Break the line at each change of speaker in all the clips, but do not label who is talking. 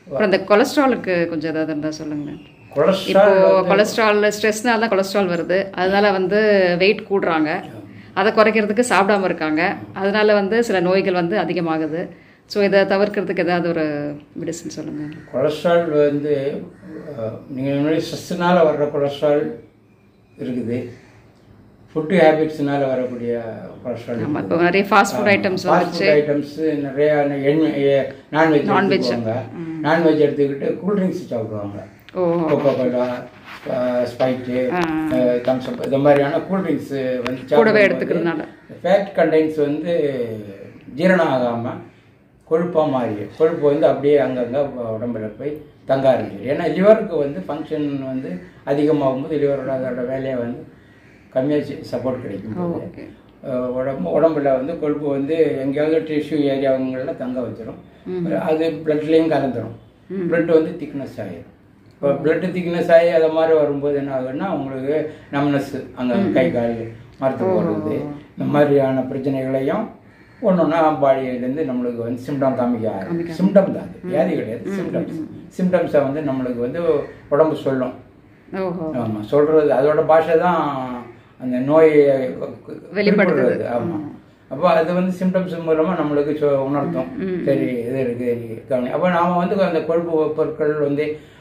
அப்புறம் அந்த கொலஸ்ட்ராலுக்கு கொஞ்சம் ஏதாவது இருந்தால் சொல்லுங்களேன் இப்போ
கொலஸ்ட்ரால்
கொலஸ்ட்ரால் ஸ்ட்ரெஸ்னால தான் கொலஸ்ட்ரால் வருது அதனால வந்து வெயிட் கூடுறாங்க அதை குறைக்கிறதுக்கு சாப்பிடாம இருக்காங்க அதனால வந்து சில நோய்கள் வந்து அதிகமாகுது ஸோ இதை தவிர்க்கிறதுக்கு ஏதாவது ஒரு மெடிசன் சொல்லுங்கள்
கொலஸ்ட்ரால் வந்து நீங்கள் முன்னாடி ஸ்ட்ரெஸ்ஸுனால் வர்ற கொலஸ்ட்ரால் இருக்குது ஃபுட்டு ஹேபிட்ஸ்னால வரக்கூடிய கொலஸ்ட்ரால்
ஆமாம் இப்போ நிறைய fast food items
fast food items நிறைய எண்ணெய் நான்வெஜ் எடுத்துக்குவாங்க நான்வெஜ் எடுத்துக்கிட்டு கூல்ட்ரிங்க்ஸ் சாப்பிடுவாங்க
ஓ
கோகோ கோலா ஸ்பைட்டு தம்ஸ்அப் இந்த மாதிரியான கூல்ட்ரிங்க்ஸ் வந்து
கூடவே எடுத்துக்கிறதுனால
ஃபேட் கண்டென்ட்ஸ் வந்து ஜீரணம் ஆகாமல் கொழுப்பாக மாறி கொழுப்பு வந்து அப்படியே அங்கங்கே உடம்புல போய் தங்க ஆரம்பிச்சிடும் ஏன்னா லிவருக்கு வந்து ஃபங்க்ஷன் வந்து அதிகமாகும் போது லிவரோட அதோட வேலையை வந்து கம்மியாக சப்போர்ட் கிடைக்கும் போது
ஓகே
அஹ் உடம்பு உடம்புல வந்து கொழுப்பு வந்து எங்கேயாவது டிஷ்யூ ஏரியாவுங்களில் தங்க வச்சிடும் அது பிளட்லேயும் கலந்துரும் பிளட் வந்து திக்னஸ் ஆகிடும் இப்போ பிளட் திக்னஸ் ஆகி அதை மாதிரி வரும்போது என்ன ஆகுதுன்னா உங்களுக்கு நம்னஸ் அங்கே கை கால் மரத்து போடுறது இந்த மாதிரியான பிரச்சனைகளையும் ஒன்று ஒன்றா பாடியிலேருந்து நம்மளுக்கு வந்து சிம்டம் காமிக்க ஆரம்பிக்கும் சிம்டம் தான் அது வியாதி கிடையாது சிம்டம்ஸ் சிம்டம்ஸை வந்து நம்மளுக்கு வந்து உடம்பு சொல்லும்
ஓஹோ
ஆமாம் சொல்கிறது அதோட பாஷை தான் அந்த நோயை வெளிப்படுறது ஆமாம் அப்போ அது வந்து சிம்டம்ஸ் மூலமாக நம்மளுக்கு சொ- உணர்த்தும் சரி இது இருக்கு கவனி அப்போ நாம் வந்து அந்த கொழுப்பு பொருட்கள் வந்து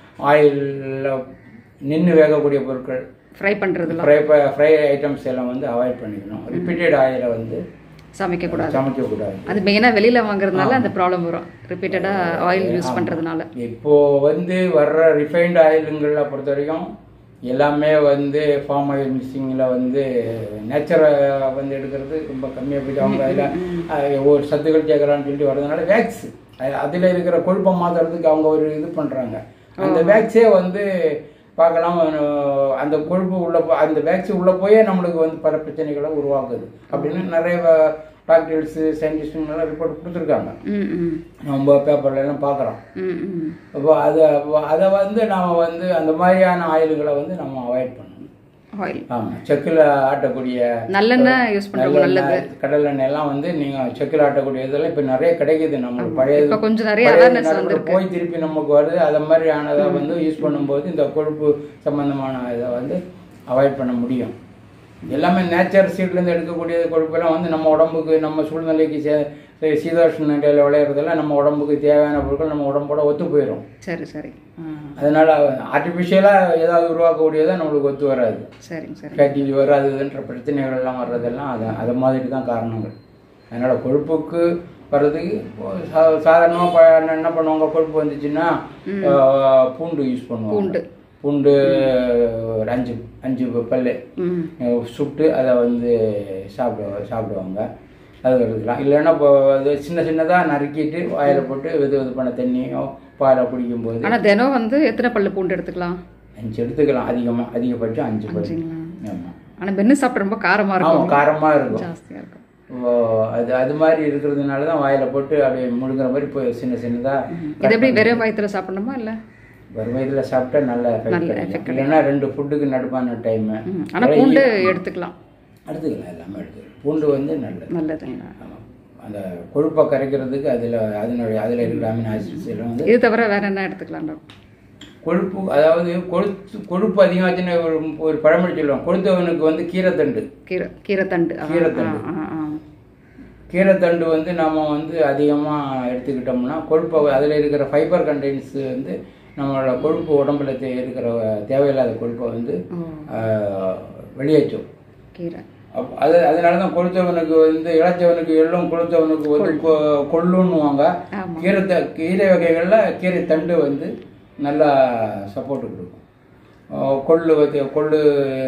ஆயிலில் நின்று வேகக்கூடிய பொருட்கள்
ஃப்ரை பண்ணுறதுலாம்
ஃப்ரை ஃப்ரை ஐட்டம்ஸ் எல்லாம் வந்து அவாய்ட் பண்ணிக்கணும் ரிப்பீட்டட் ஆயிலை வந்து
சமைக்கக்கூடாது
சமைக்கக்கூடாது
அது மெயினாக வெளியில் வாங்குறதுனால அந்த ப்ராப்ளம் வரும் ரிப்பீட்டடாக ஆயில் யூஸ் பண்ணுறதுனால
இப்போ வந்து வர்ற ரிஃபைன்டு ஆயிலுங்களை பொறுத்த வரைக்கும் எல்லாமே வந்து ஃபார்ம் ஆயில் மிக்சிங்கில் வந்து நேச்சரை வந்து எடுக்கிறது ரொம்ப கம்மியாக போயிட்டு அவங்க அதில் ஒரு சத்துக்கள் கேட்குறான்னு சொல்லிட்டு வர்றதுனால வேக்ஸ் அதில் இருக்கிற கொழுப்பை மாற்றுறதுக்கு அவங்க ஒரு இது பண்ணுறாங்க அந்த வேக்ஸே வந்து பார்க்கலாம் அஹ் அந்த கொழுப்பு உள்ள போ- அந்த வேக்ஸ் உள்ள போயே நம்மளுக்கு வந்து பல பிரச்சனைகளை உருவாக்குது அப்படின்னு நிறைய டாக்டர்ஸ் சயின்டிஸ்டுங்கெல்லாம் ரிப்போர்ட் கொடுத்துருக்காங்க
ம் ம்
நம்ம பேப்பர்ல எல்லாம் பார்க்குறோம்
ம் ம்
அப்போ அதை அதை வந்து நாம் வந்து அந்த மாதிரியான ஆயில்களை வந்து நம்ம அவாய்ட் பண்ணணும்
ஆயில்
ஆமாம் செக்கில் ஆட்டக்கூடிய
நல்லெண்ணெய் யூஸ் பண்ணுறது நல்லது
நல்லெண்ணெய், கடலெண்ணெய் எல்லாம் வந்து நீங்கள் செக்கில் ஆட்டக்கூடிய இதெல்லாம் இப்போ நிறைய கிடைக்குது நம்மளுக்கு பழைய
இப்போ கொஞ்சம் நிறைய
பழைய
அவேர்னஸ்
நடுவுல
வந்திருக்கு
போய் திருப்பி நமக்கு வருது அதை மாதிரியானதை வந்து யூஸ் பண்ணும்போது இந்த கொழுப்பு சம்பந்தமான இதை வந்து அவாய்ட் பண்ண முடியும் எல்லாமே நேச்சர் சீட்லேருந்து எடுக்கக்கூடிய கொழுப்பெல்லாம் வந்து நம்ம உடம்புக்கு நம்ம சூழ்நிலைக்கு சே சே- சீதோஷ்ண நிலையில் விளையிறதெல்லாம் நம்ம உடம்புக்கு தேவையான பொருட்கள் நம்ம உடம்போட ஒத்து போயிடும்
சரி சரி ஆ
அதனால ஆர்டிஃபிஷியலாக ஏதாவது உருவாக்கக்கூடியதை நம்மளுக்கு ஒத்து வராது
சரிங்க சரி
ஃபேட்டி லிவர் அது இதுன்ற பிரச்சனைகள் எல்லாம் வர்றதெல்லாம் அது அது மாதிரி தான் காரணங்கள் அதனால் கொழுப்புக்கு வர்றதுக்கு சாதாரணமாக என்ன பண்ணுவாங்க கொழுப்பு வந்துச்சுன்னா ஆஹ், பூண்டு யூஸ் பண்ணுவாங்க
பூண்டு.
பூண்டு ஒரு அஞ்சு அஞ்சு பல்லு
ம்
அஹ், சுட்டு அதை வந்து சாப்பிடுவா சாப்பிடுவாங்க அது இருக்கலாம் இல்லைன்னா இப்போ அது சின்ன சின்னதாக நறுக்கிட்டு வாயில் போட்டு வெது வெதுப்பான தண்ணியோ பாலை குடிக்கும்போது
ஆனால் தினம் வந்து எத்தனை பல்லு பூண்டு எடுத்துக்கலாம்
அஞ்சு எடுத்துக்கலாம் அதிகமாக அதிகபட்சம் அஞ்சு பல்லு
அஞ்சுங்களா
ஆமாம்
ஆனால் மென்று சாப்பிட ரொம்ப காரமாக இருக்கும்
ஆமாம் காரமாக இருக்கும்
ஜாஸ்தியாக இருக்கும்
ஓ, அது அது மாதிரி இருக்கிறதுனால தான் வாயில் போட்டு அப்படியே முழுங்குற மாதிரி போய் சின்ன சின்னதாக
இது எப்படி வெறும் வயிற்றுல சாப்பிடணுமா இல்லை
ஒரு வயதில் சாப்பிட்டா நல்ல effect கிடைக்கும். இல்லைன்னா ரெண்டு ஃபுட்டுக்கு நடுப்பான டைமு
ஆனால் பூண்டு எடுத்துக்கலாம்
எடுத்துக்கலாம் எல்லாமே எடுத்துக்கலாம் பூண்டு வந்து நல்லது
நல்லதுங்களா
ஆமாம் அந்த கொழுப்பை கரைக்கிறதுக்கு அதில் அதனுடைய அதில் இருக்கிற அமினோ ஆசிட்ஸ் எல்லாம் வந்து
இது தவிர வேற என்ன எடுத்துக்கலாம் டாக்டர்
கொழுப்பு அதாவது கொழுத்து கொழுப்பு அதிகமாச்சுன்னு ஒரு ஒரு பழமொழி சொல்லுவாங்க கொழுத்தவனுக்கு வந்து கீரைத்தண்டு
கீரை கீரைத்தண்டு ஆ,
கீரைத்தண்டு.
ஆ, ஆ, ஆ.
கீரைத்தண்டு வந்து நம்ம வந்து அதிகமாக எடுத்துக்கிட்டோம்னா கொழுப்பை அதில் இருக்கிற ஃபைபர் கண்டென்ட்ஸ் வந்து நம்மளோட கொழுப்பு உடம்புல தே- இருக்கிற தேவையில்லாத கொழுப்பை வந்து
ஓ
ஆஹ், வெளியேற்றும்
கீரை
அப் அது அதனால தான் கொளுத்தவனுக்கு வந்து இளைச்சவனுக்கு எள்ளும் கொளுத்தவனுக்கு வந்து கொ- கொள்ளுன்னுவாங்க
ஆமா.
கீரை த கீரை வகைகளில் கீரை தண்டு வந்து நல்லா சப்போர்ட் கொடுக்கும் ஆஹ் கொள்ளு வச்சு கொள்ளு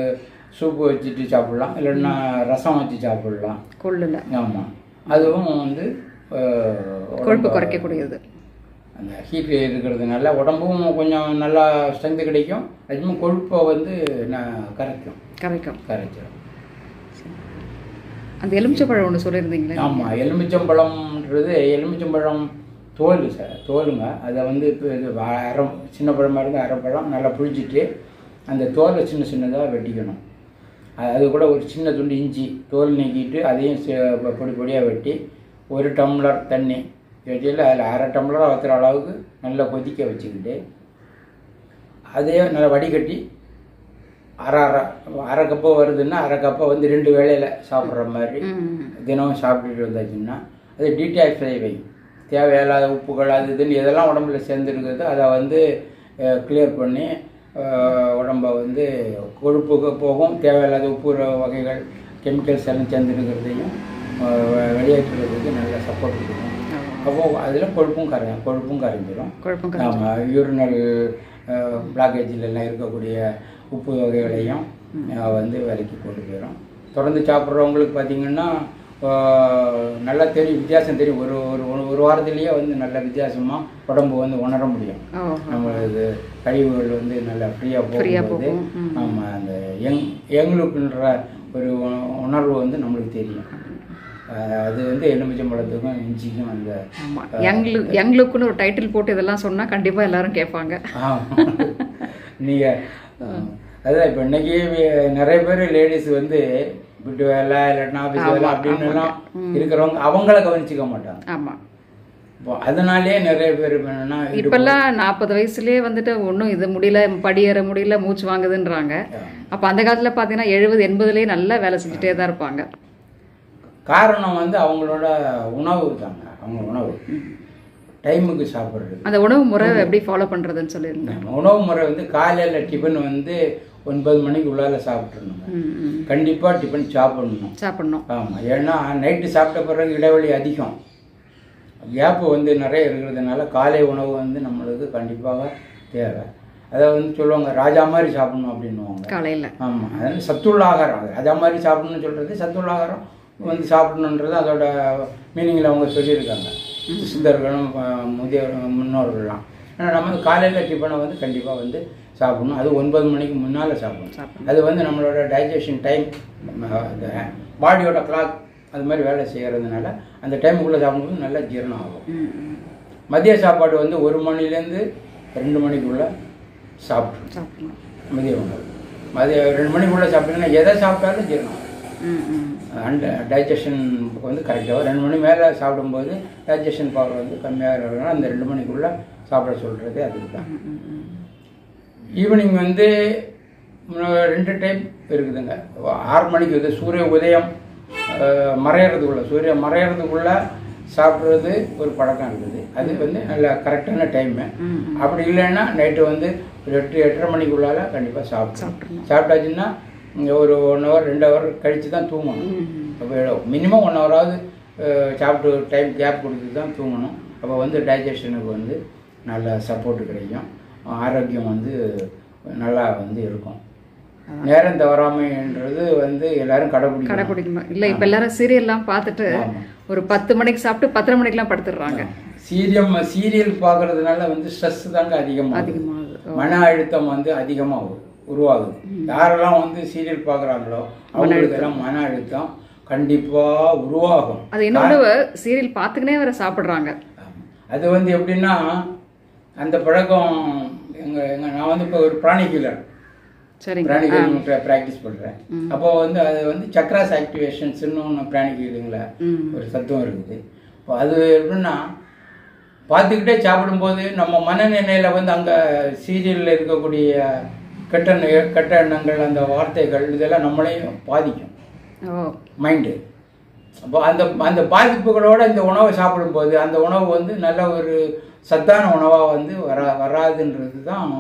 சூப்பு வச்சுட்டு சாப்பிடலாம் இல்லைன்னா ரசம் வச்சு சாப்பிடலாம்
கொள்ளுல
ஆமாம் அதுவும் வந்து ஆஹ்,
கொழுப்பு
உடம்ப-
குறைக்கக்கூடியது
அந்த ஹீட் இருக்கிறதுனால உடம்பும் கொஞ்சம் நல்லா ஸ்ட்ரென்த்து கிடைக்கும் அதுவும் கொழுப்பை வந்து நான் கரைக்கும்
கரைக்கும்
கரைச்சிடும்
அந்த எலுமிச்சப்பழம் ஒன்று சொல்லியிருந்தீங்களே
ஆமாம் எலுமிச்சம்பழம்ன்றது எலுமிச்சம்பழம் தோல் சார் தோலுங்க அதை வந்து இப்போ இது வ- அரை சின்ன பழமாக இருந்தால் அரை பழம் நல்லா புளிச்சிட்டு அந்த தோலை சின்ன சின்னதாக வெட்டிக்கணும் அது- அது கூட ஒரு சின்ன துண்டு இஞ்சி தோல் நீக்கிட்டு அதையும் சி- பொடி பொடியாக வெட்டி ஒரு டம்ளர் தண்ணி வெட்டியில் அதில் அரை டம்ளராக வைக்கிற அளவுக்கு நல்லா கொதிக்க வச்சுக்கிட்டு அதே நல்லா வடிகட்டி அரை அரை அரை கப்போ வருதுன்னா அரை கப்பை வந்து ரெண்டு வேளையில் சாப்பிட்ற மாதிரி
ம்
தினமும் சாப்பிட்டுட்டு வந்தாச்சுன்னா அது டீடாக்ஸ் வை தேவையில்லாத உப்புகள் அது இதுன்னு எதெல்லாம் உடம்புல சேர்ந்துருக்குதோ அதை வந்து கிளியர் பண்ணி அஹ், உடம்ப வந்து கொழுப்புக்கு போகும் தேவையில்லாத உப்பு ர- வகைகள் கெமிக்கல்ஸ் எல்லாம் சேர்ந்துருக்கிறதையும் அஹ், வெளியேற்றுறதுக்கு நல்ல சப்போர்ட் கொடுக்கும் அப்போது அதில் கொழுப்பும் கரை கொழுப்பும் கரைஞ்சிரும்
குழப்பம் கரை-
ஆமாம் யூரினல் பிளாக்கேஜில் எல்லாம் இருக்கக்கூடிய உப்பு வகைகளையும் அஹ், வந்து விலைக்கு கொண்டு போயிடும் தொடர்ந்து சாப்பிட்றவங்களுக்கு பார்த்தீங்கன்னா அஹ், நல்லா தெரியும் வித்தியாசம் தெரியும் ஒரு ஒரு ஒரு- ஒரு வாரத்திலேயே வந்து நல்ல வித்தியாசமாக உடம்பு வந்து உணர முடியும்
ஓ
நம்ம இது கழிவுகள் வந்து நல்லா ஃப்ரீயாக
Free-ஆ
போகும்போது
போகும். ம்.
ஆமாம் அந்த யங் யங்லுக்குன்ற ஒரு உ- உணர்வு வந்து நம்மளுக்கு தெரியும் அஹ், அது வந்து எலுமிச்சம்பழத்துக்கும் இஞ்சிக்கும் அந்த
ஆமா யங் லுக் யங் லுக்குன்னு ஒரு டைட்டில் போட்டு இதெல்லாம் சொன்னா கண்டிப்பா எல்லாரும் கேட்பாங்க
நீங்கள் அதான் இப்போ இன்னைக்கு வே- நிறைய பேர் லேடிஸ் வந்து வீட்டு வேலை இல்லாட்டினா ஆஃபீஸ் வேலை அப்படின்னு எல்லாம் இருக்கிறவங்க அவங்கள கவனிச்சுக்க மாட்டாங்க
ஆமா
இப்போ அதனாலேயே நிறைய பேர் என்னன்னா இது
இப்பெல்லாம் நாற்பது வயசுலயே வந்துட்டு ஒன்றும் இது முடியல படியேற முடியல மூச்சு வாங்குதுன்றாங்க அப்ப அந்த காலத்துல பாத்தீங்கன்னா எழுபது எண்பதுலயே நல்லா வேலை செஞ்சுட்டே தான் இருப்பாங்க
காரணம் வந்து அவங்களோட உணவு தாங்க அவங்க உணவு டைமுக்கு சாப்பிட்றது
அந்த உணவு முறை எப்படி ஃபாலோ பண்றதுன்னு சொல்லியிருந்தேன்
நம்ம உணவு முறை வந்து காலையில் டிஃபன் வந்து ஒன்பது மணிக்கு உள்ளால சாப்பிட்றணுங்க
ம், ம்.
கண்டிப்பாக டிஃபன் சாப்பிடணும்
சாப்பிடணும்
ஆமாம் ஏன்னா நைட்டு சாப்பிட்ட பிறகு இடைவெளி அதிகம் கேப்பு வந்து நிறைய இருக்கிறதுனால காலை உணவு வந்து நம்மளுக்கு கண்டிப்பாக தேவை அதை வந்து சொல்லுவாங்க ராஜா மாதிரி சாப்பிடணும் அப்படின்னுவாங்க
காலையில
ஆமாம் அதாவது சத்துள்ள ஆகாரம் அது ராஜா மாதிரி சாப்பிடணும்னு சொல்கிறது சத்துள்ள ஆகாரம் வந்து சாப்பிடணுன்றது அதோட மீனிங்கில் அவங்க சொல்லியிருக்காங்க சித்தர்களும் அஹ், முதியோர் முன்னோர்கள்லாம் ஆனால் நம்ம காலையில் டிஃபனை வந்து கண்டிப்பாக வந்து சாப்பிடணும் அது ஒன்பது மணிக்கு முன்னால் சாப்பிடணும்
சாப்பிடணும்.
அது வந்து நம்மளோட டைஜஷன் டைம் இந்த பாடியோட கிளாக் அது மாதிரி வேலை செய்கிறதுனால அந்த டைமுக்குள்ளே சாப்பிடும்போது நல்லா ஜீரணம் ஆகும்
ம், ம்.
மதிய சாப்பாடு வந்து ஒரு மணிலேருந்து ரெண்டு மணிக்குள்ளே சாப்பிட்ருணும்
சாப்பிடணும்
மதிய உணவு மதிய ரெண்டு மணிக்குள்ளே சாப்பிட்டீங்கன்னா எதை சாப்பிட்டாலும் ஜீரணம் ஆகும்
ம், ம்.
அண்ட் டைஜஷன் வந்து கரெக்டாக ரெண்டு மணி மேலே சாப்பிடும்போது டைஜஷன் பவர் வந்து கம்மியாக இருக்கிறதுனால அந்த ரெண்டு மணிக்குள்ளே சாப்பிட சொல்கிறது அதுக்கு தான்
ம், ம், ம்.
ஈவினிங் வந்து ம், ரெண்டு டைம் இருக்குதுங்க ஆறு மணிக்கு வந்து சூரிய உதயம் அஹ், மறையறதுக்குள்ள சூரிய மறையறதுக்குள்ள சாப்பிட்றது ஒரு பழக்கம் இருக்குது அது வந்து நல்ல கரெக்டான டைமு
ம்,
அப்படி இல்லைன்னா நைட்டு வந்து ஒரு எட்டு எட்டரை மணிக்குள்ளால கண்டிப்பாக சாப்பிட்டு
சாப்பிட்றணும்.
சாப்பிட்டாச்சுன்னா இங்கே ஒரு ஒன் ஹவர் ரெண்டு ஹவர் கழித்து தான் தூங்கணும்
ம், ம்.
அப்போ மினிமம் ஒன் ஹவராவது சாப்பிட்டு டைம் கேப் கொடுத்து தான் தூங்கணும் அப்போ வந்து டைஜஷனுக்கு வந்து நல்ல சப்போர்ட் கிடைக்கும் ஆரோக்கியம் வந்து நல்லா வந்து இருக்கும் நேரம் தவறாமைன்றது வந்து எல்லாரும் கடைபிடிக்கணும்
கடைப்பிடிக்கணும் இல்ல இப்ப எல்லாரும் சீரியல்லாம் பார்த்துட்டு
ஆமா.
ஒரு பத்து மணிக்கு சாப்பிட்டு பத்தரை மணிக்கெல்லாம் படுத்துடுறாங்க
சீரியம் சீரியல் பார்க்கறதுனால வந்து ஸ்ட்ரெஸ் தாங்க அதிகமாக
அதிகமாகுது
மன அழுத்தம் வந்து அதிகமாக உருவாகுது யாரெல்லாம் வந்து சீரியல் பார்க்குறாங்களோ அவங்களுக்கு எல்லாம் மன அழுத்தம் கண்டிப்பாக உருவாகும்
அது இன்னொன்று சீரியல் பார்த்துக்கினே வேற சாப்பிடுறாங்க
ஆமா. அது வந்து எப்படின்னா அந்த பழக்கம் எங்க எங்க நான் வந்து இப்போ ஒரு பிராணி கீழர்
சரிங்க
பிராணி கீழிங் ப்ராக்டிஸ் பண்ணுறேன் அப்போ வந்து அது வந்து சக்ராஸ் ஆக்டிவேஷன்ஸ்னு ஒன்று பிராணி கீழிங்கில்
ம்.
ஒரு சத்துவம் இருக்குது இப்போ அது எப்படின்னா பார்த்துக்கிட்டே சாப்பிடும்போது நம்ம மனநிலையில் வந்து அங்கே சீரியலில் இருக்கக்கூடிய கெட்ட எண்ண- கெட்ட எண்ணங்கள் அந்த வார்த்தைகள் இதெல்லாம் நம்மளையும் பாதிக்கும்
ஓ
மைண்டு அப்போ அந்த அந்த பாதிப்புகளோட இந்த உணவை சாப்பிடும்போது அந்த உணவு வந்து நல்ல ஒரு சத்தான உணவாக வந்து வரா வராதுன்றது தான்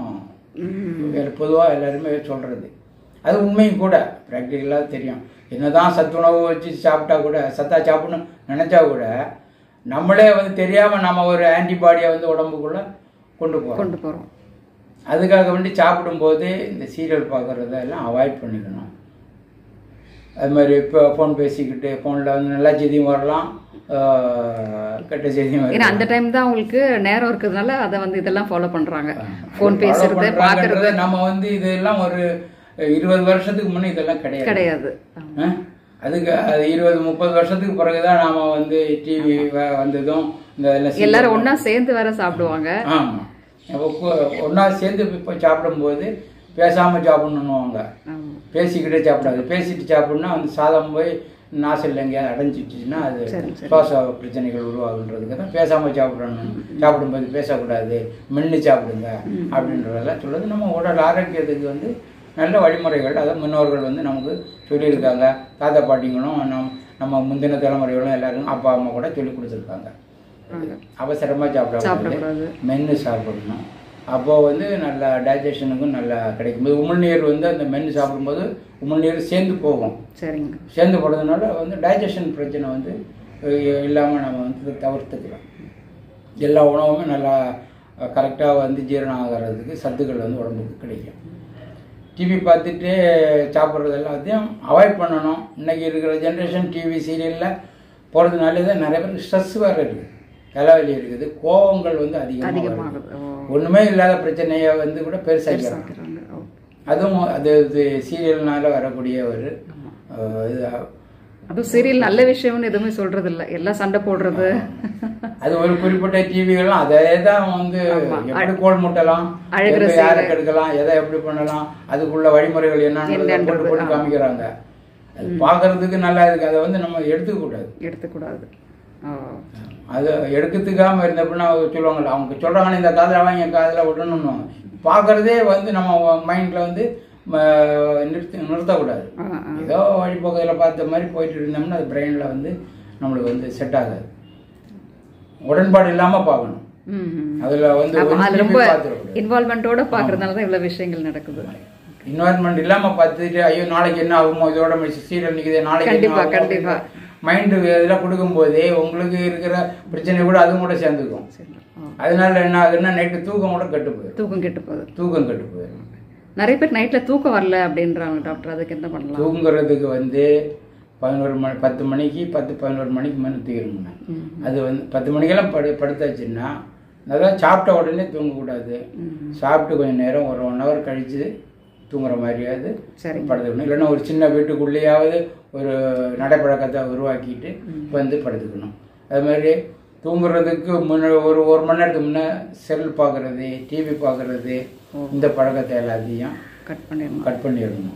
பொதுவாக எல்லாருமே சொல்கிறது அது உண்மையும் கூட ப்ராக்டிக்கலாக தெரியும் என்னதான் சத்துணவு வச்சு சாப்பிட்டா கூட சத்தா சாப்பிடணும் நினச்சா கூட நம்மளே வந்து தெரியாமல் நம்ம ஒரு ஆன்டிபாடியை வந்து உடம்புக்குள்ளே கொண்டு போகிறோம்
கொண்டு போறோம்
அதுக்காக வேண்டி சாப்பிடும்போது இந்த சீரியல் பார்க்குறதெல்லாம் அவாய்ட் பண்ணிக்கணும் அது மாதிரி இப்போ ஃபோன் பேசிக்கிட்டு ஃபோனில் வந்து நல்ல செய்தியும் வரலாம் ஆஹ் கெட்ட செய்தியும்
ஏன்னா
வரலாம்
அந்த டைம் தான் அவங்களுக்கு நேரம் இருக்கிறதுனால அதை வந்து இதெல்லாம் ஃபாலோ பண்றாங்க
அது
ஃபோன்
follow
பேசுறது
பண்றாங்கன்றத
பார்க்கறது
நம்ம வந்து இதெல்லாம் ஒரு இருபது வருஷத்துக்கு முன்னே இதெல்லாம் கிடையாது
கிடையாது
ஆ? அதுக்கு அது இருபது முப்பது வருஷத்துக்கு பிறகுதான் நாம வந்து டிவி வந்ததும் இந்த எல்லாம்
எல்லாரும் ஒண்ணா சேர்ந்து வேற சாப்பிடுவாங்க
ஆமாம் அப்போ ஒன்றா சேர்ந்து இப்போ சாப்பிடும்போது பேசாமல் சாப்பிடணுன்னுவாங்க
ஆமா.
பேசிக்கிட்டே சாப்பிடாது பேசிட்டு சாப்பிட்னா அந்த சாதம் போய் நாசில் எங்கேயாவது அடைஞ்சிச்சுன்னா அது
சரி, சரி.
சுவாச பிரச்சனைகள் உருவாகுன்றதுக்கு தான் பேசாமல் சாப்பிடணும் சாப்பிடும்போது பேசக்கூடாது மென்று சாப்பிடுங்க அப்படின்றதெல்லாம் சொல்லுது நம்ம உடல் ஆரோக்கியத்துக்கு வந்து நல்ல வழிமுறைகள் அதை முன்னோர்கள் வந்து நமக்கு சொல்லியிருக்காங்க தாத்தா பாட்டிங்களும் நம் நம்ம முந்தின தலைமுறைகளும் எல்லாரும் அப்பா அம்மா கூட சொல்லி கொடுத்துருக்காங்க அவசரமாக சாப்பிடக்கூடாது
சாப்பிடக்கூடாது.
மென்று சாப்பிடணும் அப்போ வந்து நல்ல டைஜஷனுக்கும் நல்லா கிடைக்கும் உமிழ்நீர் வந்து அந்த மென்று சாப்பிடும்போது உமிழ்நீர் சேர்ந்து போகும்
சரிங்க
சேர்ந்து போடுறதுனால வந்து டைஜஷன் பிரச்சனை வந்து இல்லாமல் நம்ம வந்து தவிர்த்துக்கலாம் எல்லா உணவுமே நல்லா கரெக்டாக வந்து ஜீரணம் ஆகிறதுக்கு சத்துக்கள் வந்து உடம்புக்கு கிடைக்கும் டிவி பார்த்துட்டு சாப்பிட்றது எல்லாத்தையும் அவாய்ட் பண்ணணும் இன்னைக்கு இருக்கிற ஜென்ரேஷன் டிவி சீரியலில் போகிறதுனாலே தான் நிறைய பேருக்கு ஸ்ட்ரெஸ் வேறு இருக்குது தலைவலி இருக்குது கோபங்கள் வந்து அதிகமாக
அதிகமாகுது ஓ
ஒன்றுமே இல்லாத பிரச்சனையை வந்து கூட பெருசாக்கிறாங்க
பெருசாக்குறாங்க ஓ
அதுவும் அது இது சீரியல்னால வரக்கூடிய ஒரு அஹ், இது
அதுவும் சீரியல் நல்ல விஷயம்னு எதுவுமே சொல்றது இல்ல எல்லாம் சண்டை போடுறது
அது ஒரு குறிப்பிட்ட டிவிகள்லாம் அதே தான் வந்து எப்படி கோல் முட்டலாம்
அழகுற
எங்க யாரை கெடுக்கலாம் எதை எப்படி பண்ணலாம் அதுக்குள்ள வழிமுறைகள் என்னன்னு போட்டு போட்டு காமிக்கிறாங்க அது பார்க்கறதுக்கு நல்லா இருக்கு அதை வந்து நம்ம எடுத்துக்க கூடாது
எடுத்துக்கூடாது ஓ
அது எடுக்கிறதுக்காம இருந்தப்படின்னா சொல்லுவாங்கல்ல அவங்க சொல்றாங்க இந்த காதில் வாங்கி என் காதில் விடணும்னு பார்க்கறதே வந்து நம்ம மைண்ட்ல வந்து ம, நிறுத்தி நிறுத்தக்கூடாது
ஆ ஆ
ஏதோ வழிபோக்கத்தில் பார்த்த மாதிரி போயிட்டு இருந்தோம்னா அது பிரெயினில் வந்து நம்மளுக்கு வந்து செட் ஆகாது உடன்பாடு இல்லாமல் பார்க்கணும்
ம் ம்.
அதில் வந்து
அப்ப
ஒரு
அது
TV
ரொம்ப
பார்த்துடக்கூடாது
இன்வால்மெண்ட்டோட பாக்குறதுனால தான் இவ்வளவு விஷயங்கள் நடக்குது
இன்வால்மெண்ட் இல்லாமல் பார்த்துட்டு ஐயோ நாளைக்கு என்ன ஆகுமோ இதோட சீரியல் நிற்குது நாளைக்கு என்ன
கண்டிப்பா,
ஆகுமோ
கண்டிப்பா.
மைண்டு இதெல்லாம் கொடுக்கும்போதே உங்களுக்கு இருக்கிற பிரச்சனை கூட அதுவும் கூட சேர்ந்துக்கும்
சரி ஓ.
அதனால என்ன ஆகுதுன்னா நைட்டு தூக்கம் கூட கெட்டு போயிடும்
தூக்கம் கெட்டு போகுது
தூக்கம் கெட்டு போயிடும்
நிறைய பேர் நைட்ல தூக்கம் வரல அப்படின்றாங்க டாக்டர் அதுக்கு என்ன பண்ணலாம்
தூங்குறதுக்கு வந்து பதினோரு மணி பத்து மணிக்கு பத்து பதினோரு மணிக்கு மேலே தூங்கிடுங்க
ம்.
அது வந்து பத்து மணிக்கெல்லாம் படு படுத்தாச்சுன்னா அதான் சாப்பிட்ட உடனே தூங்கக்கூடாது
ம்.
சாப்பிட்டு கொஞ்சம் நேரம் ஒரு ஒன் ஹவர் கழித்து தூங்குற மாதிரியாவது
சரி
படுத்துக்கணும் இல்லைன்னா ஒரு சின்ன வீட்டுக்குள்ளேயாவது ஒரு நடைப்பழக்கத்தை உருவாக்கிட்டு வந்து படுத்துக்கணும் அது மாதிரி தூங்குறதுக்கு முன்ன ஒரு ஒரு மணி நேரத்துக்கு முன்னே செல் பார்க்குறது டிவி பார்க்குறது இந்த பழக்கத்தை எல்லாத்தையும்
கட் பண்ணிடணும்
கட் பண்ணிடணும்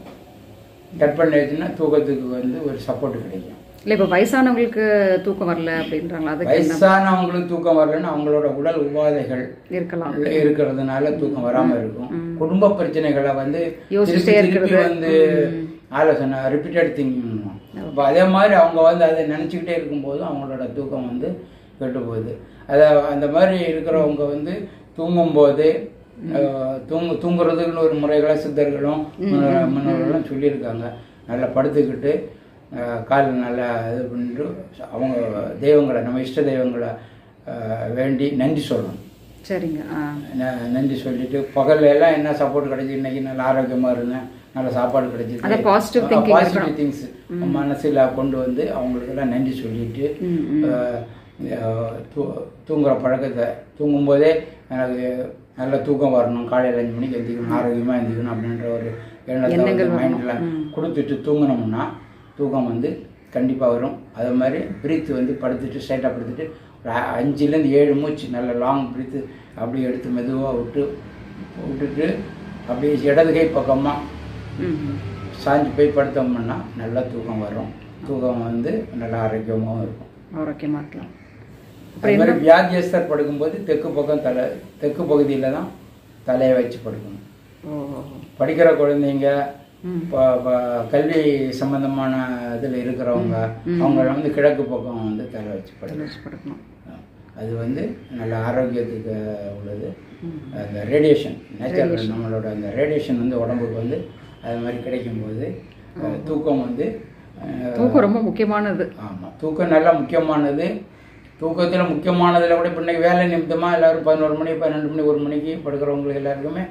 கட் பண்ணி வச்சுன்னா தூக்கத்துக்கு வந்து ஒரு சப்போர்ட் கிடைக்கும்
இல்ல இப்ப வயசானவங்களுக்கு தூக்கம் வரல அப்படின்றாங்களா அதுக்கு என்ன
வயசானவங்களுக்கு தூக்கம் வரலன்னா அவங்களோட உடல் உபாதைகள்
இருக்கலாம்
இருக்கிறதுனால தூக்கம் வராம இருக்கும் குடும்ப பிரச்சனைகளை வந்து
யோசிச்சுட்டே
திருப்பி திருப்பி
இருக்கிறது.
வந்து ஆலோசனை ரிப்பீட்டட் திங்கிங் இப்போ அதே மாதிரி அவங்க வந்து அதை நினச்சிக்கிட்டே இருக்கும்போது அவங்களோட தூக்கம் வந்து கெட்டு போகுது அதை அந்த மாதிரி இருக்கிறவங்க வந்து தூங்கும்போது அஹ், தூங்கு தூங்குறதுக்குன்னு ஒரு முறைகளை சித்தர்களும் முன்னோர்- முன்னோர்களும் சொல்லியிருக்காங்க நல்லா படுத்துக்கிட்டு அஹ், கால் நல்லா இது பண்ணிட்டு அவங்க தெய்வங்களை நம்ம இஷ்ட தெய்வங்களை அஹ், வேண்டி நன்றி சொல்லணும்
சரிங்க ஆ
ந- நன்றி சொல்லிட்டு பகல்ல எல்லாம் என்ன சப்போர்ட் கிடைச்சி இன்னைக்கு நல்ல ஆரோக்கியமா இருந்தேன் நல்ல சாப்பாடு கிடைச்சிது
அதான் positive thinking
பாசிட்டிவ் திங்ஸ் மனசுல கொண்டு வந்து அவங்களுக்கு எல்லாம் நன்றி சொல்லிட்டு
ம், ம்.
அஹ், அஹ், தூ- தூங்குற பழக்கத்தை தூங்கும்போதே எனக்கு நல்ல தூக்கம் வரணும் காலையில் அஞ்சு மணிக்கு எந்திக்கணும் ஆரோக்கியமாக எந்திக்கணும் அப்படின்ற ஒரு எண்ணத்தை வந்து மைண்டில் கொடுத்துட்டு தூங்கினோம்னா தூக்கம் வந்து கண்டிப்பாக வரும் அது மாதிரி பிரீத்து வந்து படுத்துட்டு ஸ்ட்ரைட்டாக படுத்துட்டு ஒரு அ- அஞ்சுலேருந்து ஏழு மூச்சு நல்ல லாங் பிரீத்து அப்படியே எடுத்து மெதுவாக விட்டு விட்டுட்டு அப்படியே இடது கை பக்கமாக
ம் ம்.
சாஞ்சு போய் படுத்தோம்னா நல்லா தூக்கம் வரும் தூக்கம் வந்து நல்லா ஆரோக்கியமாகவும் இருக்கும்
ஆரோக்கியமா இருக்கலாம்
அது மாதிரி வியாதியஸ்தர் படுக்கும்போது தெற்கு பக்கம் தலை தெற்கு பகுதியில் தான் தலையை வச்சு படுக்கணும்
ஓ ஓ, ஓ.
படிக்கிற குழந்தைங்க
ம்
ப- ப- கல்வி சம்பந்தமான இதில் இருக்கிறவங்க அவங்கள வந்து கிழக்கு பக்கம் வந்து தலை வச்சு படுக்கணும்
வச்சு படுக்கணும்
அது வந்து நல்ல ஆரோக்கியத்துக்கு உள்ளது அந்த ரேடியேஷன் நேச்சுரல் நம்மளோட அந்த ரேடியேஷன் வந்து உடம்புக்கு வந்து அது மாதிரி கிடைக்கும்போது அஹ், தூக்கம் வந்து அஹ்,
தூக்கம் ரொம்ப முக்கியமானது
ஆமாம் தூக்கம் நல்லா முக்கியமானது தூக்கத்தில் முக்கியமானதில் கூட இப்போ இன்னைக்கு வேலை நிமித்தமாக எல்லோரும் பதினோரு மணி பன்னெண்டு மணி ஒரு மணிக்கு படுக்கிறவங்களுக்கு எல்லாருக்குமே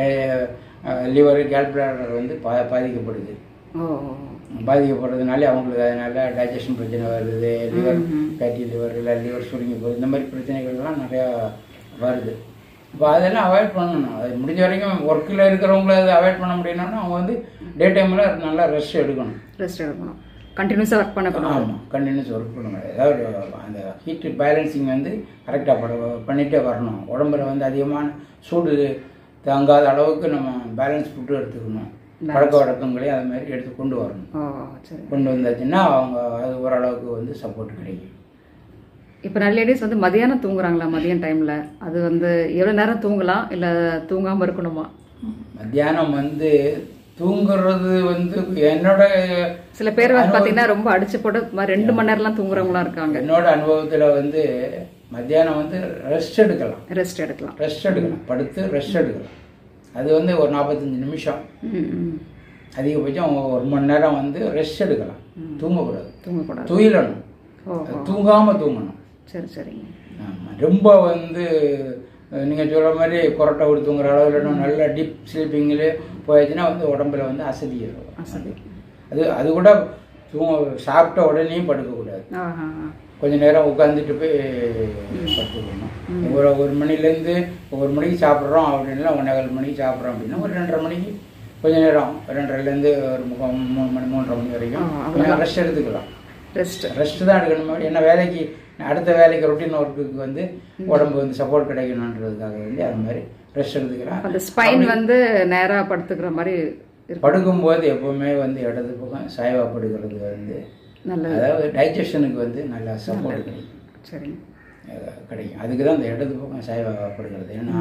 லிவர் கேல்குலேட்டர் வந்து பா பாதிக்கப்படுது
ஓ ஓ, ஓ.
பாதிக்கப்படுறதுனால அவங்களுக்கு அதனால டைஜஷன் பிரச்சனை வருது லிவர் ஃபேட்டி லிவர் இல்லை லிவர் சுருங்கி போகுது இந்த மாதிரி பிரச்சனைகள்லாம் நிறையா வருது இப்போ அதெல்லாம் அவாய்ட் பண்ணணும் அது முடிஞ்ச வரைக்கும் ஒர்க்கில் இருக்கிறவங்கள அதை அவாய்ட் பண்ண முடியணும்னா அவங்க வந்து டே டைமில் நல்லா ரெஸ்ட் எடுக்கணும்
ரெஸ்ட் எடுக்கணும் கண்டினியூஸாக ஒர்க் பண்ணக்கூடாது
ஆமாம் கண்டினியூஸ் ஒர்க் பண்ணுங்க ஏதாவது அந்த ஹீட் பேலன்சிங் வந்து கரெக்டாக பட பண்ணிகிட்டே வரணும் உடம்புல வந்து அதிகமான சூடு தாங்காத அளவுக்கு நம்ம பேலன்ஸ் ஃபுட்டு எடுத்துக்கணும் பழக்க வழக்கங்களையும் அது மாதிரி எடுத்து கொண்டு வரணும்
ஓ சரி
கொண்டு வந்தாச்சுன்னா அவங்க அது ஓரளவுக்கு வந்து சப்போர்ட் கிடைக்கும்
இப்போ நிறைய லேடிஸ் வந்து மதியானம் தூங்குறாங்களா மதியம் டைமில் அது வந்து எவ்வளோ நேரம் தூங்கலாம் இல்லை தூங்காமல் இருக்கணுமா
மத்தியானம் வந்து தூங்குறது வந்து என்னோட
சில பேர் வந்து பார்த்தீங்கன்னா ரொம்ப அடிச்சு போட்டு இது மாதிரி ரெண்டு மணி நேரம்லாம் தூங்குறவங்களாம் இருக்காங்க
என்னோட அனுபவத்தில் வந்து மத்தியானம் வந்து ரெஸ்ட் எடுக்கலாம்
ரெஸ்ட் எடுக்கலாம்
ரெஸ்ட் எடுக்கலாம் படுத்து ரெஸ்ட் எடுக்கலாம் அது வந்து ஒரு நாற்பத்தஞ்சு நிமிஷம்
ம் ம்
அதிகபட்சம் ஒரு மணி நேரம் வந்து ரெஸ்ட் எடுக்கலாம் தூங்கக்கூடாது
தூங்கக்கூடாது
துயிலணும்
ஓ
தூங்காமல் தூங்கணும்
சரி சரிங்க
ஆமாம் ரொம்ப வந்து நீங்கள் சொல்கிற மாதிரி கொரட்டை விட்டு தூங்குற அளவில் இன்னும் நல்ல டீப் ஸ்லீப்பிங்கில் போயாச்சுன்னா வந்து உடம்புல வந்து அசதி இருக்கும்
அசதி
அது அது கூட தூங்க சாப்பிட்ட உடனே படுக்கக்கூடாது
ஆஹா
கொஞ்ச நேரம் உட்காந்துட்டு போய் படுத்துக்கணும் ஒரு ஒரு மணிலேருந்து ஒரு மணிக்கு சாப்பிட்றோம் அப்படின்னா ஒன்றேகால் மணிக்கு சாப்பிட்றோம் அப்படின்னா ஒரு ரெண்டரை மணிக்கு கொஞ்ச நேரம் ரெண்டரைலேருந்து ஒரு முக்கால் மூணு மணி மூன்றரை மணி வரைக்கும் கொஞ்சம் ரெஸ்ட் எடுத்துக்கலாம்
ரெஸ்ட்
ரெஸ்ட் தான் எடுக்கணும் ஏன்னா வேலைக்கு அடுத்த வேலைக்கு ரொட்டீன் ஒர்க்குக்கு வந்து உடம்பு வந்து சப்போர்ட் கிடைக்கணுன்றதுக்காக வேண்டி அது மாதிரி ரெஸ்ட் எடுத்துக்கலாம்
அந்த ஸ்பைன் வந்து நேராக படுத்துக்கிற மாதிரி இருக்கும்
படுக்கும்போது எப்பவுமே வந்து இடது பக்கம் சாய்வா படுக்கிறது வந்து
நல்லது
அதாவது டைஜஷனுக்கு வந்து நல்லா சப்போர்ட் கிடைக்கும்
சரிங்க
அஹ் கிடைக்கும் அதுக்கு தான் இந்த இடது பக்கம் சாய்வாகப்படுகிறது ஏன்னா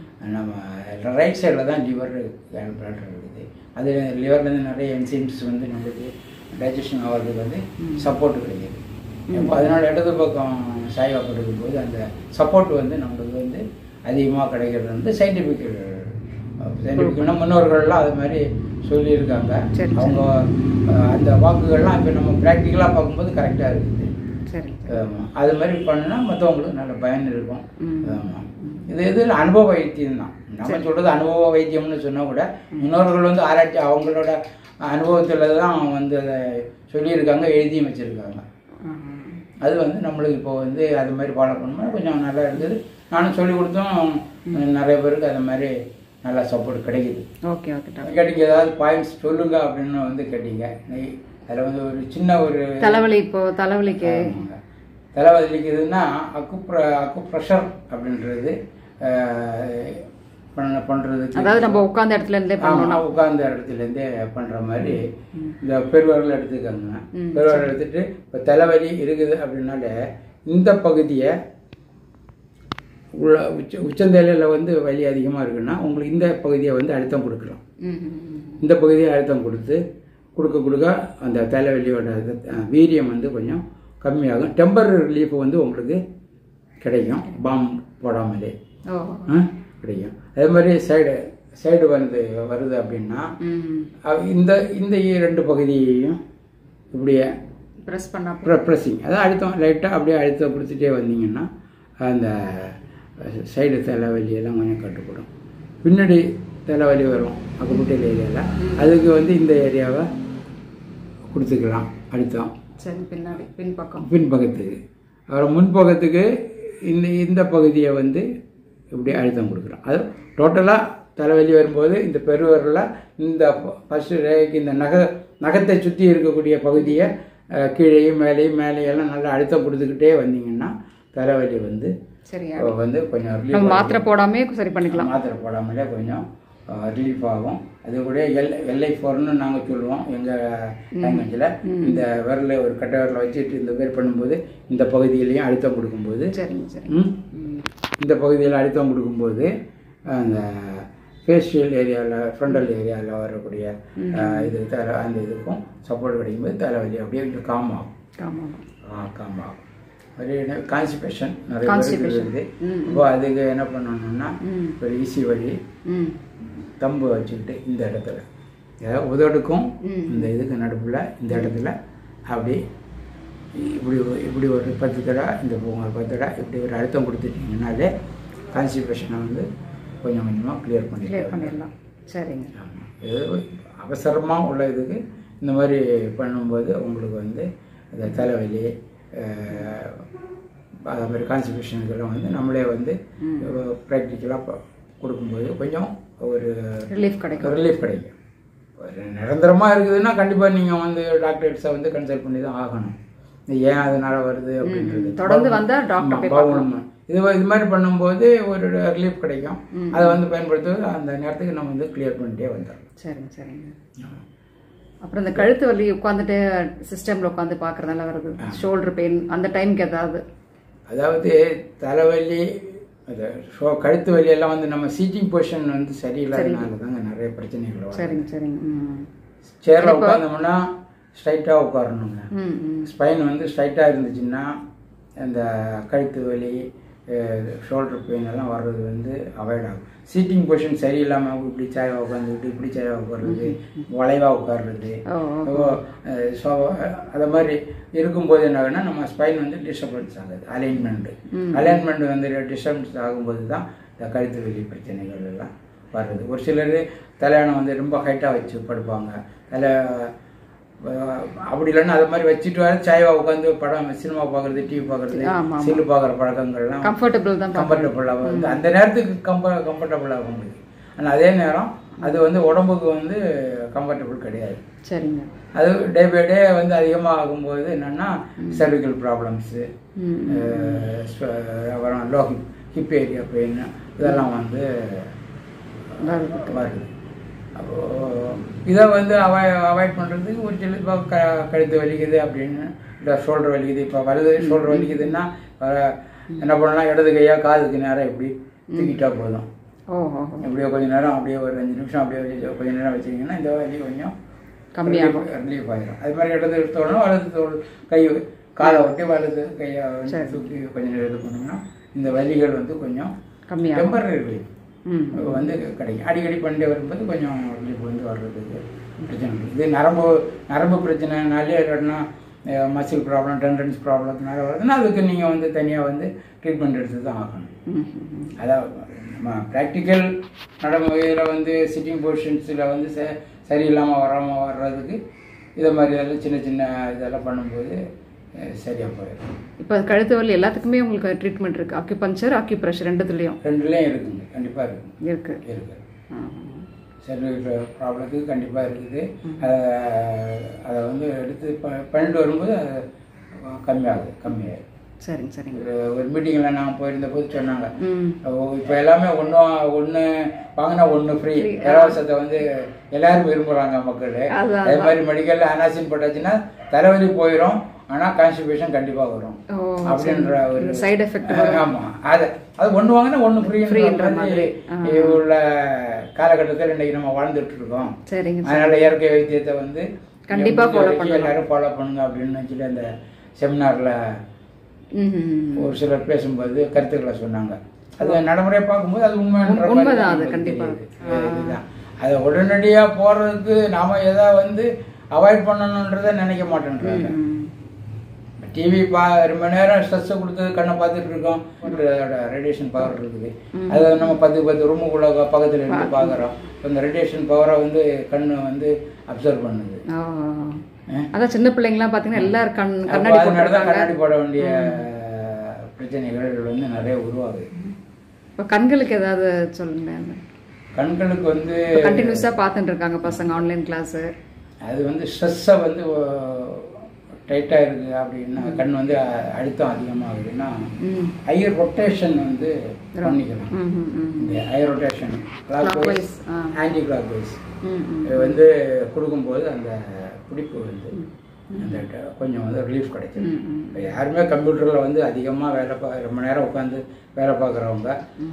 நம்ம ரைட் சைடில் தான் லிவர் பிளட் இருக்குது அது லிவர்லேருந்து நிறைய என்சைம்ஸ் வந்து நம்மளுக்கு டைஜஷன் ஆகிறதுக்கு வந்து சப்போர்ட் கிடைக்குது அப்போ அதனால இடது பக்கம் சாய்வாகப்படுக்கும் போது அந்த சப்போர்ட் வந்து நம்மளுக்கு வந்து அதிகமாக கிடைக்கிறது வந்து சயின்டிஃபிக் சயின்டிஃபிக் முன்னோர்கள்லாம் அது மாதிரி சொல்லியிருக்காங்க
சரி, சரி.
அவங்க அஹ், அந்த வாக்குகள்லாம் இப்போ நம்ம ப்ராக்டிக்கலாக பார்க்கும்போது கரெக்டாக இருக்குது
சரிங்க
ஆமா. அது மாதிரி பண்ணுனா மற்றவங்களுக்கு நல்ல பயன் இருக்கும்
ம்.
ஆமா. இது இது அனுபவ வைத்தியம் தான் நம்ம சொல்றது அனுபவ வைத்தியம்னு சொன்னா கூட முன்னோர்கள் வந்து ஆராய்ச்சி அவங்களோட அனுபவத்துல தான் வந்து அதை சொல்லியிருக்காங்க எழுதியும் வச்சிருக்காங்க
ஆஹா.
அது வந்து நம்மளுக்கு இப்போ வந்து அது மாதிரி ஃபாலோ பண்ணோம்னா கொஞ்சம் நல்லா இருக்குது நானும் சொல்லி கொடுத்தும் நிறைய பேருக்கு அது மாதிரி நல்லா சப்போர்ட் கிடைக்குது
ஓகே ஓகே டாக்டர்
கேட்டீங்க ஏதாவது பாயிண்ட்ஸ் சொல்லுங்க அப்படின்னு வந்து கேட்டீங்க நீ- அதுல வந்து ஒரு சின்ன ஒரு
தலைவலி இப்போ தலைவலிக்கு
ஆமாங்க. தலை வலிக்குதுன்னா அக்குப்ர அக்குப்ரெஷர் அப்படின்றது அஹ், பண்ண பண்ணுறதுக்கு
அதாவது நம்ம உட்கார்ந்த இடத்துல இருந்தே பண்ணணும்
உட்கார்ந்த இடத்துலேருந்தே பண்ணுற மாதிரி இந்த பெருவரல் எடுத்துக்கோங்க
ம்,
பெருவரல் எடுத்துட்டு இப்போ தலைவலி இருக்குது அப்படின்னாலே இந்த பகுதியை உள்ள உச்ச உச்சந்தலையில் வந்து வலி அதிகமாக இருக்குன்னா உங்களுக்கு இந்த பகுதியை வந்து அழுத்தம் கொடுக்கலாம்
ம், ம், ம்.
இந்த பகுதியை அழுத்தம் கொடுத்து கொடுக்க கொடுக்க அந்த தலைவலியோட இது, அஹ், வீரியம் வந்து கொஞ்சம் கம்மியாகும் டெம்பரரி ரிலீஃப் வந்து உங்களுக்கு கிடைக்கும் பாம் போடாமலே
ஓ
ஆ, கிடைக்கும் அதே மாதிரி சைடு சைடு வந்து வருது அப்படின்னா
ம்
அஹ், இந்த இந்த ரெண்டு பகுதியையும் இப்படியே
ப்ரெஸ் பண்ணா
ப்ரெஸ்ஸிங் அதான் அழுத்தம் லைட்டாக அப்படியே அழுத்தம் கொடுத்துட்டே வந்தீங்கன்னா அந்த சைடு தலைவலி எல்லாம் கொஞ்சம் கட்டுப்படும் பின்னாடி தலைவலி வரும் அக்குமுட்டையில் ஏரியாவில் அதுக்கு வந்து இந்த ஏரியாவை கொடுத்துக்கலாம் அழுத்தம்
சரி பின்னாடி பின்பக்கம்
பின்பக்கத்துக்கு அப்புறம் முன்பக்கத்துக்கு இந்த இந்த பகுதியை வந்து இப்படி அழுத்தம் கொடுக்குறோம் அது டோட்டலாக தலைவலி வரும்போது இந்த பெருவரில் இந்த ஃபஸ்ட்டு ரேகைக்கு இந்த நகை நகத்தை சுற்றி இருக்கக்கூடிய பகுதியை அஹ், கீழேயும் மேலேயும் மேலேயெல்லாம் நல்லா அழுத்தம் கொடுத்துக்கிட்டே வந்தீங்கன்னா தலைவலி வந்து
சரியா
அஹ், வந்து கொஞ்சம்
நம்ம
ரிலீஃப்
மாத்திரை போடாமே சரி பண்ணிக்கலாம்
மாத்திரை போடாமலே கொஞ்சம் ரிலீஃப் ஆகும் அது கூட எல் எல்ஐ ஃபோர்னு நாங்கள் சொல்லுவோம் எங்கள் லாங்குவேஜில் இந்த விரல ஒரு கட்டை விரலை வச்சுட்டு இந்த பேர் பண்ணும்போது இந்த பகுதியிலையும் அழுத்தம் கொடுக்கும்போது
சரிங்க சரி
ம், இந்த பகுதியில் அழுத்தம் கொடுக்கும்போது அந்த ஃபேஷியல் ஏரியாவில் ஃப்ரண்டல் ஏரியாவில் வரக்கூடிய அஹ், இது தலை அந்த இதுக்கும் சப்போர்ட் கிடைக்கும்போது தலைவலி அப்படியே கொஞ்சம் காம் ஆகும்
ஆமாம்
காம் ஆகும் அதே கான்ஸ்டிபேஷன் நிறைய பேருக்கு
Constipation.
இருக்குது
ம்.
இப்போ அதுக்கு என்ன பண்ணணும்னா
ம்.
ஒரு ஈஸி வழி
ம்
தம்பு வச்சுக்கிட்டு இந்த இடத்துல அதாவது உதடுக்கும்
ம்.
இந்த இதுக்கு நடுப்புல இந்த இடத்துல அப்படி இப்படி ஒரு- இப்படி ஒரு பத்து தடவை இந்த பூ- ஒரு பத்து தடவை இப்படி ஒரு அழுத்தம் கொடுத்துட்டீங்கனாலே கான்ஸ்டிபேஷனை வந்து கொஞ்சம் கொஞ்சமாக கிளியர்
கிளியர்
பண்ணிடலாம்
பண்ணிடலாம் சரிங்க
ஆமாம் இது அவசரமாக உள்ள இதுக்கு இந்த மாதிரி பண்ணும்போது உங்களுக்கு வந்து இந்த தலைவலி அஹ், அது மாதிரி கான்ஸ்டிபேஷன் இதெல்லாம் வந்து நம்மளே வந்து ப்ராக்டிக்கலாக கொடுக்கும்போது கொஞ்சம் ஒரு
ரிலீஃப் கிடைக்கும்
ரிலீஃப் கிடைக்கும் ஒரு நிரந்தரமாக இருக்குதுன்னா கண்டிப்பாக நீங்கள் வந்து டாக்டர்ஸை வந்து கன்சல்ட் பண்ணி தான் ஆகணும் இது ஏன் அதனால வருது அப்படின்றது
தொடர்ந்து வந்தா டாக்டர்
ஆமா,
போய்
பவுன் இது இது மாதிரி பண்ணும்போது ஒரு ரிலீஃப் கிடைக்கும் அதை வந்து பயன்படுத்துவது அந்த நேரத்துக்கு நம்ம வந்து கிளியர் பண்ணிட்டே வந்துடலாம்
சரிங்க சரிங்க அப்புறம் இந்த கழுத்து வலி உட்காந்துட்டு சிஸ்டம்ல உட்காந்து பார்க்கறதால வருது ஷோல்டர் பெயின் அந்த டைம்க்கு ஏதாவது
அதாவது தலைவலி அது ஷோ கழுத்து வலி எல்லாம் வந்து நம்ம சீட்டிங் பொசிஷன் வந்து சரியில்லாதனால தாங்க நிறைய பிரச்சனைகள் வரும்
சரிங்க சரிங்க ம்
சேரில் உட்காந்தோம்னா ஸ்ட்ரைட்டாக உட்காரணுங்க
ம் ம்
ஸ்பைன் வந்து ஸ்ட்ரைட்டாக இருந்துச்சுன்னா அந்த கழுத்து வலி ஷோல்டர் பெயின் எல்லாம் வர்றது வந்து அவாய்ட் ஆகும் சீட்டிங் பொசிஷன் சரியில்லாமல் இப்படி சாய்வாக உட்காந்துக்கிட்டு இப்படி சாய்வாக உட்கார்றது வளைவாக உட்கார்றது
ஓ
ஸோ அதை மாதிரி இருக்கும்போது என்ன ஆகுன்னா நம்ம ஸ்பைன் வந்து டிஸ்டர்பன்ஸ் ஆகுது அலைன்மெண்ட் அலைன்மெண்ட் வந்து டிஸ்டர்பன்ஸ் ஆகும்போது தான் இந்த கழுத்து வலி பிரச்சனைகள் எல்லாம் வருது ஒரு சிலர் தலையாணம் வந்து ரொம்ப ஹைட்டாக வச்சு படுப்பாங்க தலை அஹ், அப்படி இல்லைன்னா அது மாதிரி வச்சுட்டு வர சாய்வா உட்காந்து படம் சினிமா பார்க்குறது டிவி பார்க்குறது
ஆமா,
செல்லு பார்க்குற பழக்கங்கள்லாம்
கம்ஃபர்டபுள் தான்
கம்ஃபர்டபுளாக வந்து அந்த நேரத்துக்கு கம்ப கம்ஃபர்டபுளாக முடியுது ஆனால் அதே நேரம் அது வந்து உடம்புக்கு வந்து கம்ஃபர்டபுள் கிடையாது
சரிங்க
அது டே பை டே வந்து அதிகமாக ஆகும்போது என்னென்னா சர்விக்கல் ப்ராப்ளம்ஸு
ம்
அப்புறம் low hip hip area pain இதெல்லாம் வந்து
வருது
வருது அப்போது இதை வந்து அவாய் அவாய்ட் பண்ணுறதுக்கு ஒரு சில இப்போ க கழுத்து வலிக்குது அப்படின்னு இல்லை ஷோல்டர் வலிக்குது இப்போ வலது ஷோல்டர் வலிக்குதுன்னா அஹ், என்ன பண்ணலாம் இடது கையாக காதுக்கு நேரம் இப்படி தூக்கிட்டா போதும்
ஓ ஓ ஓ.
இப்படியே கொஞ்ச நேரம் அப்படியே ஒரு அஞ்சு நிமிஷம் அப்படியே வச்சு கொஞ்ச நேரம் வச்சிங்கன்னா இந்த வலி கொஞ்சம்
கம்மியாகும்.
ரிலீஃப் ஆயிடும் அது மாதிரி இடது தோணும் வலது தோல் கை காலை ஒட்டி வலது கையை வந்து தூக்கி கொஞ்சம் நேரம் இது பண்ணோம்னா இந்த வலிகள் வந்து கொஞ்சம்
கம்மியாகும்
டெம்பரரி ரிலீஃப்
ம்
வந்து கிடைக்கும் அடிக்கடி பண்ணிட்டே வரும்போது கொஞ்சம் ரிலீஃப் வந்து வர்றதுக்கு பிரச்சனை இல்லை இது நரம்பு நரம்பு பிரச்சனைனாலே இல்லைன்னா மசில் ப்ராப்ளம் டெண்டன்ஸ் ப்ராப்ளத்தினால வருதுன்னா அதுக்கு நீங்கள் வந்து தனியாக வந்து ட்ரீட்மெண்ட் எடுத்து தான் ஆகணும்
ம் ம்.
அதான் நம்ம ப்ராக்டிக்கல் நடைமுறையில் வந்து சிட்டிங் பொசிஷன்ஸில் வந்து ச சரியில்லாமல் வராமல் வர்றதுக்கு இதை மாதிரி எல்லாம் சின்ன சின்ன இதெல்லாம் பண்ணும்போது அஹ், சரியா போயிடும்
இப்போ கழுத்து வலி எல்லாத்துக்குமே உங்களுக்கு ட்ரீட்மெண்ட் இருக்கு அக்யூபஞ்சர் அக்யூப்ரெஷர் ரெண்டுத்துலேயும்
ரெண்டுலேயும் இருக்குங்க கண்டிப்பாக இருக்குங்க
இருக்கு
இருக்குது
ஆ.
சர்விக்கல் ப்ராப்ளத்துக்கு கண்டிப்பாக இருக்குது அதை அதை வந்து எடுத்து ப பண்ணிட்டு வரும்போது அது கம்மியாகுது கம்மியாகுது
சரிங்க சரிங்க
ஒரு ஒரு மீட்டிங்கில் நான் போயிருந்த போது சொன்னாங்க
ம்
இப்போ எல்லாமே ஒன்றும் ஒன்று வாங்கினா ஒன்று ஃப்ரீ இலவசத்தை வந்து எல்லாரும் விரும்புகிறாங்க மக்கள்
அதான்,
அதே மாதிரி மெடிக்கலில் அனாசின் போட்டாச்சுன்னா தலைவலி போயிடும் ஆனால் கான்ஸ்டிபேஷன் கண்டிப்பாக வரும்
ஓ
அப்படின்ற ஒரு
சைடு எஃபெக்ட்
ஆமாம் அது அது ஒன்று வாங்கினா ஒன்று ஃப்ரீன்ற
ஃப்ரீன்ற
மாதிரி உள்ள காலகட்டத்தில் இன்னைக்கு நம்ம வாழ்ந்துட்டு இருக்கோம்
சரிங்க
அதனால இயற்கை வைத்தியத்தை வந்து
கண்டிப்பா
முடிஞ்ச
follow
வரைக்கும் எல்லாரும் ஃபாலோ பண்ணுங்க அப்படின்னு சொல்லி அந்த செமினார்ல
ம் ம்.
ஒரு சிலர் பேசும்போது கருத்துக்களை சொன்னாங்க அது நடைமுறையை பார்க்கும்போது அது உண்மைன்ற
உண்மை-
மாதிரி
உண்மைதான் அது,
நமக்கு
கண்டிப்பா.
தெரியுது. இதுதான் அதை உடனடியாக போறதுக்கு நாம எதை வந்து அவாய்ட் பண்ணணுன்றதை நினைக்க மாட்டேன்றாங்க
ம்.
டிவி பா ரொம்ப நேரம் ஸ்ட்ரெஸ்ஸை கொடுத்து கண்ணை பார்த்துட்டு இருக்கோம் அதோட ரேடியேஷன் பவர் இருக்குது அதை நம்ம பத்து பத்து ரூமுக்குள்ள பக்கத்தில் இருந்து பார்க்குறோம் அந்த ரேடியேஷன் பவரை வந்து கண்ணு வந்து அப்சர்வ் பண்ணுது
ஓ
அஹ்.
அதான் சின்ன பிள்ளைங்களாம் பார்த்தீங்கன்னா எல்லாரும் கண்
அப்போ
கண்ணாடி
அதனால தான்
போட்டுருக்காங்க
கண்ணாடி போட வேண்டிய பிரச்சனைகள் வந்து நிறைய உருவாகுது
இப்போ கண்களுக்கு ஏதாவது சொல்லுங்களேன்
கண்களுக்கு வந்து
கண்டினியூஸாக பார்த்துட்டு இருக்காங்க பசங்க ஆன்லைன் கிளாஸு
அது வந்து ஸ்ட்ரெஸ்ஸை வந்து டைட்டாக இருக்குது அப்படின்னா கண் வந்து அ- அழுத்தம் அதிகமாகுதுன்னா
ம்
ஐ ரொட்டேஷன் வந்து பண்ணிக்கலாம்
ம் ம் ம்
இந்த eye rotation clock
Clockwise,
wise
ஆ.
ஆன்டி கிளாக் வைஸ்
ம் ம்
வந்து கொடுக்கும்போது அந்த பிடிப்பு வந்து அந்த ட- கொஞ்சம் வந்து ரிலீஃப் கிடைக்கும்
ம், ம்.
இப்போ யாருமே கம்ப்யூட்டரில் வந்து அதிகமாக வேலை பா ரொம்ப நேரம் உட்காந்து வேலை பார்க்குறவங்க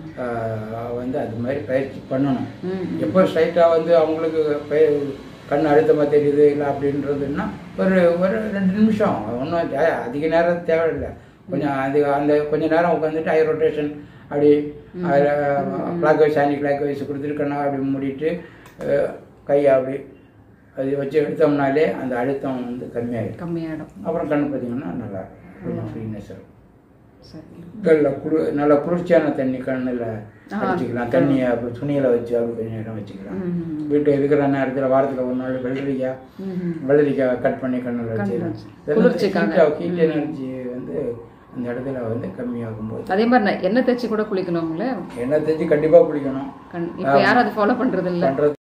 வந்து அது மாதிரி பயிற்சி பண்ணணும்
ம்
எப்போ ஸ்ட்ரைட்டாக வந்து அவங்களுக்கு பய- கண் அழுத்தமாக தெரியுது இல்லை அப்படின்றதுன்னா ஒரு ஒரு ரெண்டு நிமிஷம் ஒன்றும் அதிக நேரம் தேவையில்லை கொஞ்சம் அது அந்த கொஞ்ச நேரம் உட்காந்துட்டு ஐ ரொட்டேஷன் அப்படி clockwise anticlockwise கொடுத்துட்டு கண்ணா அப்படி மூடிட்டு அஹ், கையை அப்படி அது வச்சு எடுத்தோம்னாலே அந்த அழுத்தம் வந்து கம்மியாயிடும்
கம்மியாயிடும்
அப்புறம் கண் பார்த்தீங்கன்னா நல்லா இருக்கும் கொஞ்சம் ஃப்ரீனஸ் இருக்கும்
சரி
நல்ல குளு நல்ல குளிர்ச்சியான தண்ணி கண்ணில் அடிச்சுக்கலாம் தண்ணியை அப்படி துணியில் வச்சு அப்படி கொஞ்சம் நேரம் வச்சுக்கலாம்
ம்
வீட்டில் இருக்கிற நேரத்தில் வாரத்தில் ஒரு நாள் வெள்ளரிக்காய்
ம்
வெள்ளரிக்காய் கட் பண்ணி கண்ணில்
வச்சு.
வச்சு
குளிர்ச்சிக்காக.
ஹீட் எனர்ஜி வந்து அந்த இடத்துல வந்து கம்மியாகும் போது
அதே மாதிரி நான் எண்ணெய் தேய்ச்சி கூட குளிக்கணுங்களே
எண்ணெய் தேய்ச்சி கண்டிப்பாக குளிக்கணும்
கண் இப்போ யாரும் அதை ஃபாலோ பண்ணுறது இல்லை
பண்ணுறது